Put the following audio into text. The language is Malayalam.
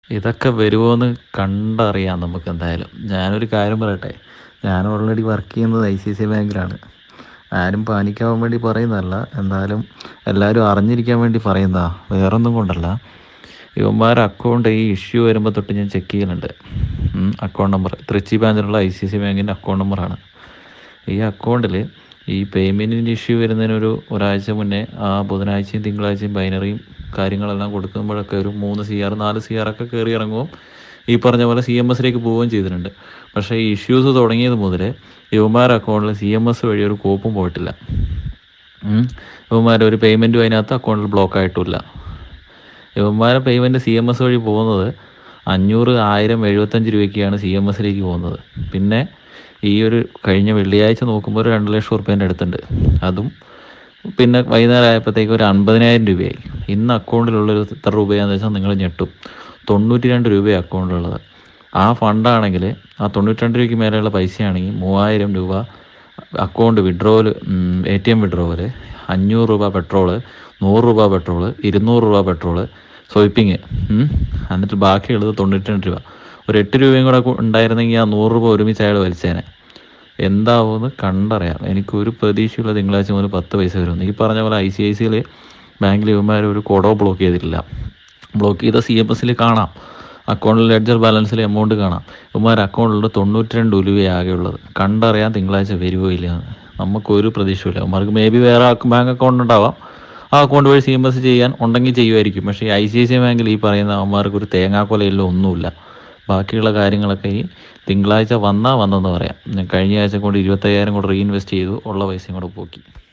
ഇതൊക്കെ വരുമോയെന്ന് കണ്ടറിയാം നമുക്ക് എന്തായാലും ഞാനൊരു കാര്യം പറയട്ടെ ഞാൻ ഓൾറെഡി വർക്ക് ചെയ്യുന്നത് ഐ സി ഐ സി ബാങ്കിലാണ് ആരും പാനിക്കാവാൻ വേണ്ടി പറയുന്നതല്ല എന്തായാലും എല്ലാവരും അറിഞ്ഞിരിക്കാൻ വേണ്ടി പറയുന്നതാ വേറൊന്നും കൊണ്ടല്ല ഇവന്മാർ അക്കൗണ്ട് ഈ ഇഷ്യൂ വരുമ്പോൾ തൊട്ട് ഞാൻ ചെക്ക് ചെയ്യലുണ്ട് അക്കൗണ്ട് നമ്പർ തൃച്ചി ബാങ്കിലുള്ള ഐ സി സി ബാങ്കിൻ്റെ അക്കൗണ്ട് നമ്പറാണ് ഈ അക്കൗണ്ടിൽ ഈ പേയ്മെൻറ്റിൻ്റെ ഇഷ്യൂ വരുന്നതിനൊരു ഒരാഴ്ച മുന്നേ ആ ബുധനാഴ്ചയും തിങ്കളാഴ്ചയും ബൈനറിയും കാര്യങ്ങളെല്ലാം കൊടുക്കുമ്പോഴൊക്കെ ഒരു മൂന്ന് സി ആർ നാല് സി ആർ ഒക്കെ കയറി ഇറങ്ങുമ്പോൾ ഈ പറഞ്ഞ പോലെ സി എം എസിലേക്ക് പോവുകയും ചെയ്തിട്ടുണ്ട് പക്ഷേ ഈ ഇഷ്യൂസ് തുടങ്ങിയത് മുതൽ യുവമാർ അക്കൗണ്ടിൽ സി എം എസ് വഴി ഒരു കോപ്പും പോയിട്ടില്ല യുവമാർ ഒരു പേയ്മെൻറ്റും അതിനകത്ത് അക്കൗണ്ടിൽ ബ്ലോക്ക് ആയിട്ടുമില്ല യുവന്മാരെ പേയ്മെൻറ്റ് സി എം എസ് വഴി പോകുന്നത് അഞ്ഞൂറ് ആയിരം എഴുപത്തഞ്ച് രൂപയ്ക്കാണ് സി എം എസിലേക്ക് പോകുന്നത് പിന്നെ ഈ ഒരു കഴിഞ്ഞ വെള്ളിയാഴ്ച നോക്കുമ്പോൾ ഒരു രണ്ട് ലക്ഷം റുപ്യേൻ്റെ അടുത്തുണ്ട് അതും പിന്നെ വൈകുന്നേരം ആയപ്പോഴത്തേക്ക് ഒരു അൻപതിനായിരം രൂപയായി ഇന്ന് അക്കൗണ്ടിലുള്ളൊരു എത്ര രൂപയാണെന്ന് വെച്ചാൽ നിങ്ങൾ ഞെട്ടും തൊണ്ണൂറ്റി രണ്ട് രൂപയാണ് അക്കൗണ്ടിലുള്ളത് ആ ഫണ്ടാണെങ്കിൽ ആ തൊണ്ണൂറ്റി രണ്ട് രൂപയ്ക്ക് മേലെയുള്ള പൈസയാണെങ്കിൽ മൂവായിരം രൂപ account withdrawal A T M withdrawal അഞ്ഞൂറ് രൂപ പെട്രോള് നൂറ് രൂപ പെട്രോള് ഇരുന്നൂറ് രൂപ പെട്രോള് സ്വൈപ്പിങ് എന്നിട്ട് ബാക്കിയുള്ളത് തൊണ്ണൂറ്റി രണ്ട് രൂപ ഒരു എട്ട് രൂപയും കൂടെ കു- ഉണ്ടായിരുന്നെങ്കിൽ ആ നൂറ് രൂപ ഒരുമിച്ച് അയാൾ വലിച്ചേനെ എന്താവുമെന്ന് കണ്ടറിയാം എനിക്കൊരു പ്രതീക്ഷയുള്ള തിങ്കളാഴ്ച മുതൽ പത്ത് പൈസ വരുമെന്ന് ഈ പറഞ്ഞ പോലെ ഐ സി ഐ സിയിൽ ബാങ്കിൽ ഇവന്മാർ ഒരു കൊടോ ബ്ലോക്ക് ചെയ്തിട്ടില്ല ബ്ലോക്ക് ചെയ്ത സി എം എസിൽ കാണാം അക്കൗണ്ടിൽ ലെഡ്ജർ ബാലൻസിൽ എമൗണ്ട് കാണാം ഇവന്മാർ അക്കൗണ്ടിലുള്ള തൊണ്ണൂറ്റി രണ്ട് ഉലുവയെ ആകെയുള്ളത് കണ്ടറിയാൻ തിങ്കളാഴ്ച വരുവോ ഇല്ല നമുക്കൊരു പ്രതീക്ഷയില്ല അവന്മാർക്ക് മേ ബി വേറെ ബാങ്ക് അക്കൗണ്ട് ഉണ്ടാവാം ആ അക്കൗണ്ട് വഴി സി എം എസ് ചെയ്യാൻ ഉണ്ടെങ്കിൽ ചെയ്യുമായിരിക്കും പക്ഷേ ഐ സി ഐ സി ബാങ്കിൽ ഈ പറയുന്ന അവന്മാർക്ക് ഒരു തേങ്ങാക്കൊലയില്ല ഒന്നുമില്ല ബാക്കിയുള്ള കാര്യങ്ങളൊക്കെ ഈ തിങ്കളാഴ്ച വന്നാൽ വന്നെന്ന് പറയാം ഞാൻ കഴിഞ്ഞ ആഴ്ച കൊണ്ട് ഇരുപത്തയ്യായിരം കൂടെ റീഇൻവെസ്റ്റ് ചെയ്തു ഉള്ള പൈസയും കൂടെ പോക്കി